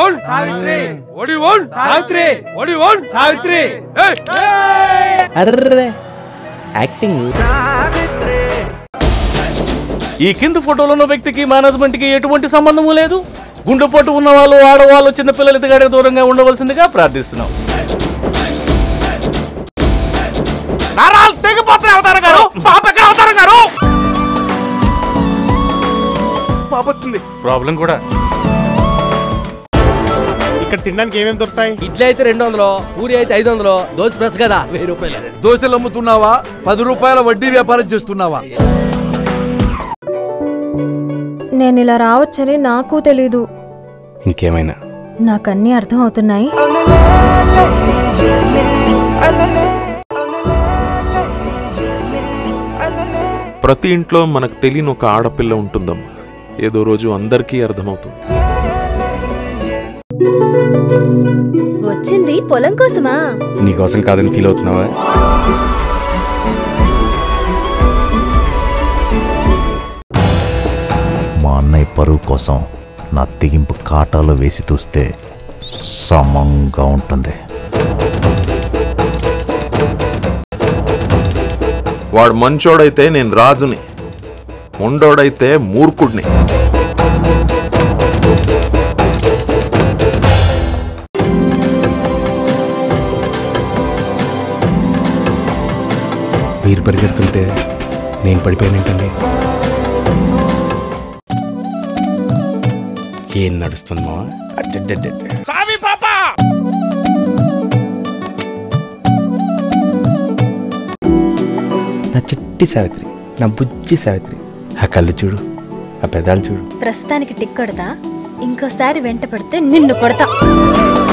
one Savitri ఓడి one Savitri ఓడి one Savitri అర్రే యాక్టింగ్ ఈ కింది ఫోటోలో ఉన్న వ్యక్తికి మేనేజ్మెంట్ కి ఎటువంటి సంబంధము లేదు గుండెపోటు ఉన్న వాళ్ళు ఆడవాళ్ళు చిన్నపిల్లలు ఎదుగాడే దూరంగా ఉండవలసిందిగా ప్రార్థిస్తున్నాం నరాలు తెగిపోతాయి అవతారం గారు పాప ఎక్కడ అవతారం గారు పాప వచ్చింది ప్రాబ్లం కూడా ఇక్కడ తినడానికి ఏమేమి దొరుకుతాయి ఇడ్లీ అయితే రెండు వందలు పూరి అయితే ఐదు వందలు దోశ ప్లస్ కదా వెయ్యి రూపాయలు దోశలు అమ్ముతున్నావా పది రూపాయల వడ్డీ వ్యాపారం చేస్తున్నావా నేను ఇలా రావచ్చని నాకు తెలీదు ఇంకేమైనా నాకన్నీ అర్థం అవుతున్నాయి ప్రతి ఇంట్లో మనకు తెలియని ఒక ఆడపిల్ల ఉంటుందమ్మా ఏదో రోజు అందరికీ అర్థమవుతుంది వచ్చింది పొలం కోసమా నీకోసం కాదని ఫీల్ అవుతున్నావా మా అన్నయ్య పరువు కోసం నా తెగింపు కాటాలో వేసి చూస్తే సమంగా ఉంటుంది వాడు మంచోడైతే నేను రాజుని మొండోడైతే మూర్ఖుడిని మీరు పరిగెడుతుంటే నేను పడిపోయానేంటండి ఏం నడుస్తుందో సామి పాప నా చిట్టి సావిత్రి నా బుజ్జి సావిత్రి ఆ కళ్ళు చూడు ఆ పెదాలు చూడు ప్రస్తుతానికి టిక్ కొడతా ఇంకోసారి వెంట పడితే నిన్ను కొడతా